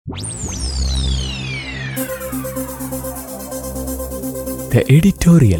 The editorial.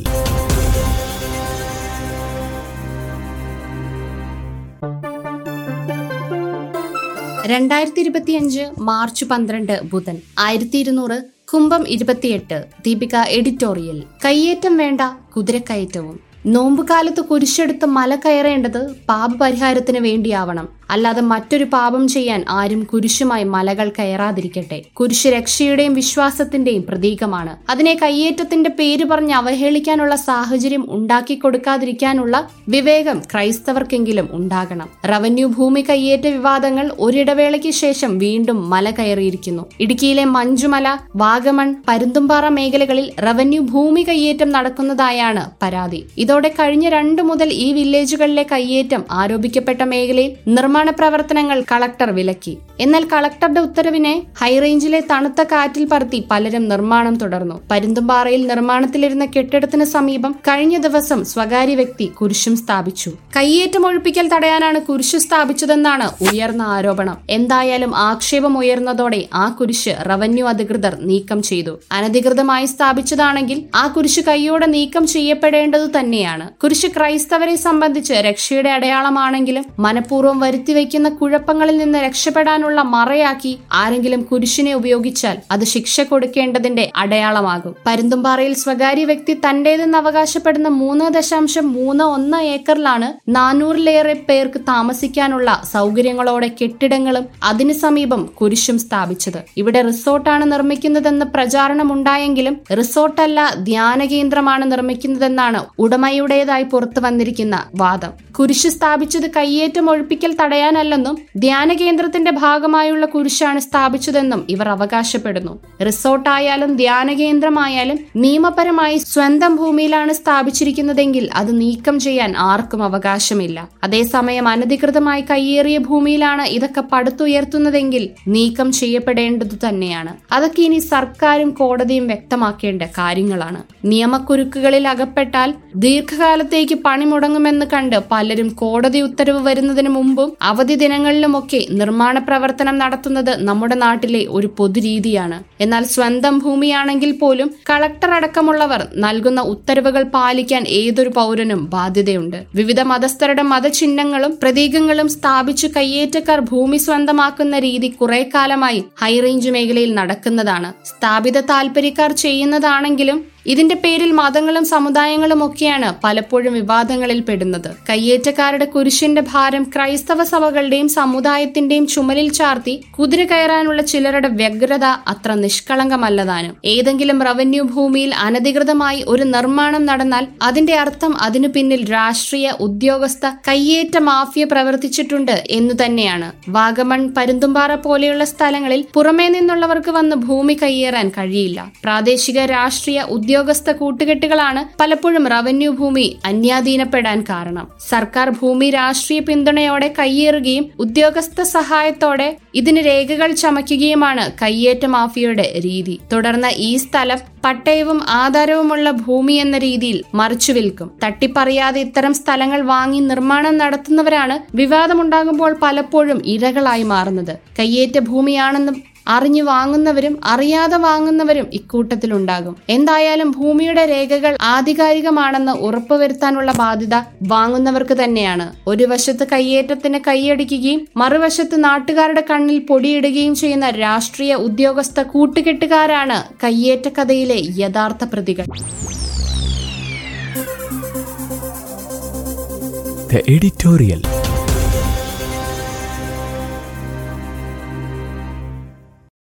രണ്ടായിരത്തി ഇരുപത്തിയഞ്ച് March പന്ത്രണ്ട് ബുധൻ ആയിരത്തി ഇരുന്നൂറ് കുംഭം ഇരുപത്തിയെട്ട് ദീപിക എഡിറ്റോറിയൽ കയ്യേറ്റം വേണ്ട കുതിരക്കയറ്റവും നോമ്പുകാലത്ത് കുരിശെടുത്ത് മല കയറേണ്ടത് പാപപരിഹാരത്തിന് വേണ്ടിയാവണം അല്ലാതെ മറ്റൊരു പാപം ചെയ്യാൻ ആരും കുരിശുമായി മലകൾ കയറാതിരിക്കട്ടെ കുരിശ് രക്ഷയുടെയും വിശ്വാസത്തിന്റെയും പ്രതീകമാണ് അതിനെ കയ്യേറ്റത്തിന്റെ പേര് പറഞ്ഞ് അവഹേളിക്കാനുള്ള സാഹചര്യം ഉണ്ടാക്കി കൊടുക്കാതിരിക്കാനുള്ള വിവേകം ക്രൈസ്തവർക്കെങ്കിലും ഉണ്ടാകണം റവന്യൂ ഭൂമി കയ്യേറ്റ വിവാദങ്ങൾ ഒരിടവേളയ്ക്ക് ശേഷം വീണ്ടും മല കയറിയിരിക്കുന്നു ഇടുക്കിയിലെ മഞ്ചുമല വാഗമൺ പരുന്തുംപാറ മേഖലകളിൽ റവന്യൂ ഭൂമി കയ്യേറ്റം നടക്കുന്നതായാണ് പരാതി ഇതോടെ കഴിഞ്ഞ രണ്ടു മുതൽ ഈ വില്ലേജുകളിലെ കയ്യേറ്റം ആരോപിക്കപ്പെട്ട മേഖലയിൽ നിർമ്മാണ പ്രവർത്തനങ്ങൾ കളക്ടർ വിലക്കി എന്നാൽ കളക്ടറുടെ ഉത്തരവിനെ ഹൈറേഞ്ചിലെ തണുത്ത കാറ്റിൽ പറത്തി പലരും നിർമ്മാണം തുടർന്നു പരുന്തുംപാറയിൽ നിർമ്മാണത്തിലിരുന്ന കെട്ടിടത്തിന് സമീപം കഴിഞ്ഞ ദിവസം സ്വകാര്യ വ്യക്തി കുരിശും സ്ഥാപിച്ചു കയ്യേറ്റം ഒഴിപ്പിക്കൽ തടയാനാണ് കുരിശ് സ്ഥാപിച്ചതെന്നാണ് ഉയർന്ന ആരോപണം എന്തായാലും ആക്ഷേപം ഉയർന്നതോടെ ആ കുരിശ് റവന്യൂ അധികൃതർ നീക്കം ചെയ്തു അനധികൃതമായി സ്ഥാപിച്ചതാണെങ്കിൽ ആ കുരിശ് കൈയോടെ നീക്കം ചെയ്യപ്പെടേണ്ടത് തന്നെയാണ് കുരിശ് ക്രൈസ്തവരെ സംബന്ധിച്ച് രക്ഷയുടെ അടയാളമാണെങ്കിലും മനഃപൂർവ്വം വരുത്തിവെക്കുന്ന കുഴപ്പങ്ങളിൽ നിന്ന് രക്ഷപ്പെടാനുള്ള മറയാക്കി ആരെങ്കിലും കുരിശിനെ ഉപയോഗിച്ചാൽ അത് ശിക്ഷ കൊടുക്കേണ്ടതിന്റെ അടയാളമാകും പരുന്തുംപാറയിൽ സ്വകാര്യ വ്യക്തി തന്റേതെന്ന് അവകാശപ്പെടുന്ന മൂന്ന് ദശാംശം മൂന്ന് ഒന്ന് ഏക്കറിലാണ് നാനൂറിലേറെ പേർക്ക് താമസിക്കാനുള്ള സൗകര്യങ്ങളോടെ കെട്ടിടങ്ങളും അതിനു സമീപം കുരിശും സ്ഥാപിച്ചത് ഇവിടെ റിസോർട്ടാണ് നിർമ്മിക്കുന്നതെന്ന് പ്രചാരണമുണ്ടായെങ്കിലും റിസോർട്ടല്ല ധ്യാന കേന്ദ്രമാണ് നിർമ്മിക്കുന്നതെന്നാണ് ഉടമയുടേതായി പുറത്തു വന്നിരിക്കുന്ന വാദം കുരിശ് സ്ഥാപിച്ചത് കയ്യേറ്റം ഒഴിപ്പിക്കൽ തടയാനല്ലെന്നും ധ്യാന കേന്ദ്രത്തിന്റെ ഭാഗമായുള്ള കുരിശാണ് സ്ഥാപിച്ചതെന്നും ഇവർ അവകാശപ്പെടുന്നു റിസോർട്ടായാലും ധ്യാന കേന്ദ്രമായാലും നിയമപരമായി സ്വന്തം ഭൂമിയിലാണ് സ്ഥാപിച്ചിരിക്കുന്നതെങ്കിൽ അത് നീക്കം ചെയ്യാൻ ആർക്കും അവകാശമില്ല അതേസമയം അനധികൃതമായി കയ്യേറിയ ഭൂമിയിലാണ് ഇതൊക്കെ പടുത്തുയർത്തുന്നതെങ്കിൽ നീക്കം ചെയ്യപ്പെടേണ്ടതു തന്നെയാണ് അതൊക്കെ ഇനി സർക്കാരും കോടതിയും വ്യക്തമാക്കേണ്ട കാര്യങ്ങളാണ് നിയമക്കുരുക്കുകളിൽ അകപ്പെട്ടാൽ ദീർഘകാലത്തേക്ക് പണി മുടങ്ങുമെന്ന് കണ്ട് പലരും കോടതി ഉത്തരവ് വരുന്നതിന് മുമ്പും അവധി ദിനങ്ങളിലുമൊക്കെ നിർമ്മാണ പ്രവർത്തനം നടത്തുന്നത് നമ്മുടെ നാട്ടിലെ ഒരു പൊതുരീതിയാണ് എന്നാൽ സ്വന്തം ഭൂമിയാണെങ്കിൽ പോലും കളക്ടർ അടക്കമുള്ളവർ നൽകുന്ന ഉത്തരവുകൾ പാലിക്കാൻ ഏതൊരു പൗരനും ബാധ്യതയുണ്ട് വിവിധ മതസ്ഥരുടെ മതചിഹ്നങ്ങളും പ്രതീകങ്ങളും സ്ഥാപിച്ചു കയ്യേറ്റക്കാർ ഭൂമി സ്വന്തമാക്കുന്ന രീതി കുറെ കാലമായി ഹൈറേഞ്ച് മേഖലയിൽ നടക്കുന്നതാണ് സ്ഥാപിത താൽപര്യക്കാർ ചെയ്യുന്നതാണെങ്കിലും ഇതിന്റെ പേരിൽ മതങ്ങളും സമുദായങ്ങളും ഒക്കെയാണ് പലപ്പോഴും വിവാദങ്ങളിൽ പെടുന്നത് കയ്യേറ്റക്കാരുടെ കുരിശിന്റെ ഭാരം ക്രൈസ്തവ സഭകളുടെയും സമുദായത്തിന്റെയും ചുമലിൽ ചാർത്തി കുതിര കയറാനുള്ള ചിലരുടെ വ്യഗ്രത അത്ര നിഷ്കളങ്കമല്ലതാനും ഏതെങ്കിലും റവന്യൂ ഭൂമിയിൽ അനധികൃതമായി ഒരു നിർമ്മാണം നടന്നാൽ അതിന്റെ അർത്ഥം അതിനു പിന്നിൽ രാഷ്ട്രീയ ഉദ്യോഗസ്ഥ കയ്യേറ്റ മാഫിയ പ്രവർത്തിച്ചിട്ടുണ്ട് എന്നു തന്നെയാണ് വാഗമൺ പരുന്തുംപാറ പോലെയുള്ള സ്ഥലങ്ങളിൽ പുറമേ നിന്നുള്ളവർക്ക് വന്ന് ഭൂമി കയ്യേറാൻ കഴിയില്ല പ്രാദേശിക രാഷ്ട്രീയ ഉദ്യോഗസ്ഥ കൂട്ടുകെട്ടുകളാണ് പലപ്പോഴും റവന്യൂ ഭൂമി അന്യാധീനപ്പെടാൻ കാരണം സർക്കാർ ഭൂമി രാഷ്ട്രീയ പിന്തുണയോടെ കയ്യേറുകയും ഉദ്യോഗസ്ഥ സഹായത്തോടെ ഇതിന് രേഖകൾ ചമയ്ക്കുകയുമാണ് കയ്യേറ്റ മാഫിയയുടെ രീതി തുടർന്ന് ഈ സ്ഥലം പട്ടയവും ആധാരവുമുള്ള ഭൂമി എന്ന രീതിയിൽ മറിച്ചു വിൽക്കും തട്ടിപ്പറിയാതെ ഇത്തരം സ്ഥലങ്ങൾ വാങ്ങി നിർമ്മാണം നടത്തുന്നവരാണ് വിവാദമുണ്ടാകുമ്പോൾ പലപ്പോഴും ഇരകളായി മാറുന്നത് കയ്യേറ്റ ഭൂമിയാണെന്ന് അറിഞ്ഞു വാങ്ങുന്നവരും അറിയാതെ വാങ്ങുന്നവരും ഇക്കൂട്ടത്തിലുണ്ടാകും എന്തായാലും ഭൂമിയുടെ രേഖകൾ ആധികാരികമാണെന്ന് ഉറപ്പുവരുത്താനുള്ള ബാധ്യത വാങ്ങുന്നവർക്ക് തന്നെയാണ് ഒരു വശത്ത് കയ്യേറ്റത്തിന് കൈയടിക്കുകയും മറുവശത്ത് നാട്ടുകാരുടെ കണ്ണിൽ പൊടിയിടുകയും ചെയ്യുന്ന രാഷ്ട്രീയ ഉദ്യോഗസ്ഥ കൂട്ടുകെട്ടുകാരാണ് കയ്യേറ്റ കഥയിലെ യഥാർത്ഥ പ്രതികൾ The editorial.